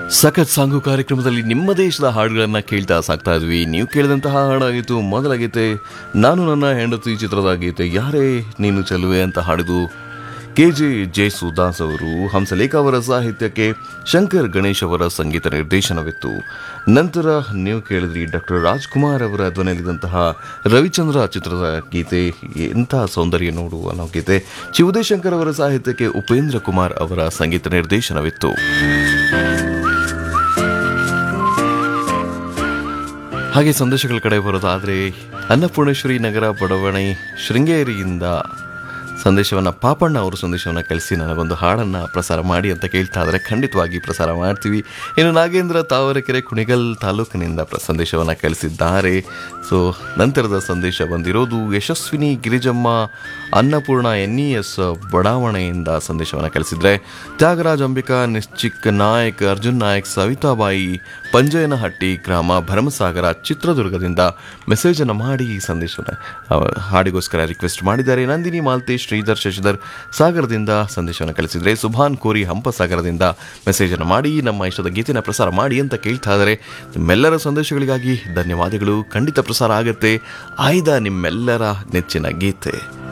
ಸಖತ್ ಸಾಂಗು ಕಾರ್ಯಕ್ರಮದಲ್ಲಿ ನಿಮ್ಮ ದೇಶದ ಹಾಡುಗಳನ್ನು ಕೇಳ್ತಾ ಸಾಕ್ತಾ ಇದ್ವಿ ನೀವು ಕೇಳಿದಂತಹ ಹಾಡಾಗಿತ್ತು ಮೊದಲ ಗೀತೆ ನಾನು ನನ್ನ ಹೆಂಡತಿ ಚಿತ್ರದ ಗೀತೆ ಯಾರೇ ನೀನು ಚೆಲುವೆ ಅಂತ ಹಾಡಿದು ಕೆ ಜೆ ಜಯಸುದಾಸ್ ಅವರು ಹಂಸಲೇಖ ಅವರ ಸಾಹಿತ್ಯಕ್ಕೆ ಶಂಕರ್ ಗಣೇಶ್ ಅವರ ಸಂಗೀತ ನಿರ್ದೇಶನವಿತ್ತು ನಂತರ ನೀವು ಕೇಳಿದ್ರಿ ಡಾಕ್ಟರ್ ರಾಜ್ಕುಮಾರ್ ಅವರ ಧ್ವನಿಯಲ್ಲಿದ್ದಂತಹ ರವಿಚಂದ್ರ ಚಿತ್ರದ ಗೀತೆ ಎಂಥ ಸೌಂದರ್ಯ ನೋಡು ಅನ್ನೋ ಗೀತೆ ಶಿವದೇಶಂಕರ್ ಅವರ ಸಾಹಿತ್ಯಕ್ಕೆ ಉಪೇಂದ್ರ ಕುಮಾರ್ ಅವರ ಸಂಗೀತ ನಿರ್ದೇಶನವಿತ್ತು ಹಾಗೆ ಸಂದೇಶಗಳ ಕಡೆ ಬರೋದಾದರೆ ಅನ್ನಪೂರ್ಣೇಶ್ವರಿ ನಗರ ಬಡಾವಣೆ ಶೃಂಗೇರಿಯಿಂದ ಸಂದೇಶವನ್ನು ಪಾಪಣ್ಣ ಅವರು ಸಂದೇಶವನ್ನು ಕಳಿಸಿ ನನಗೊಂದು ಹಾಡನ್ನು ಪ್ರಸಾರ ಮಾಡಿ ಅಂತ ಕೇಳ್ತಾ ಇದ್ದಾರೆ ಖಂಡಿತವಾಗಿ ಪ್ರಸಾರ ಮಾಡ್ತೀವಿ ಇನ್ನು ನಾಗೇಂದ್ರ ತಾವರೆಕೆರೆ ಕುಣಿಗಲ್ ತಾಲೂಕಿನಿಂದ ಪ್ರ ಸಂದೇಶವನ್ನು ಕಳಿಸಿದ್ದಾರೆ ಸೊ ನಂತರದ ಸಂದೇಶ ಬಂದಿರೋದು Yashaswini Girijamma Annapoorna N E S ಬಡಾವಣೆಯಿಂದ ಸಂದೇಶವನ್ನು ಕಳಿಸಿದ್ರೆ ತ್ಯಾಗರಾಜ್ ಅಂಬಿಕಾ ನಿಶ್ಚಿಕ್ ನಾಯಕ್ ಅರ್ಜುನ್ ನಾಯಕ್ ಸವಿತಾಬಾಯಿ ಪಂಜಯನಹಟ್ಟಿ ಗ್ರಾಮ ಭರಮಸಾಗರ ಚಿತ್ರದುರ್ಗದಿಂದ ಮೆಸೇಜನ್ನು ಮಾಡಿ ಈ ಸಂದೇಶವನ್ನು ಆ, ಹಾಡಿಗೋಸ್ಕರ ರಿಕ್ವೆಸ್ಟ್ ಮಾಡಿದ್ದಾರೆ ನಂದಿನಿ ಮಾಲ್ತೇಶ್ ಶ್ರೀಧರ್ ಶಶಿಧರ್ ಸಾಗರದಿಂದ ಸಂದೇಶವನ್ನು ಕಳಿಸಿದರೆ ಸುಭಾನ್ ಕೋರಿ ಹಂಪಸಾಗರದಿಂದ ಮೆಸೇಜನ್ನು ಮಾಡಿ ನಮ್ಮ ಇಷ್ಟದ ಗೀತೆನ ಪ್ರಸಾರ ಮಾಡಿ ಅಂತ ಕೇಳ್ತಾ ಇದ್ದಾರೆ ನಿಮ್ಮೆಲ್ಲರ ಸಂದೇಶಗಳಿಗಾಗಿ ಧನ್ಯವಾದಗಳು ಖಂಡಿತ ಪ್ರಸಾರ ಆಗುತ್ತೆ ಆಯ್ದ ನಿಮ್ಮೆಲ್ಲರ ನೆಚ್ಚಿನ ಗೀತೆ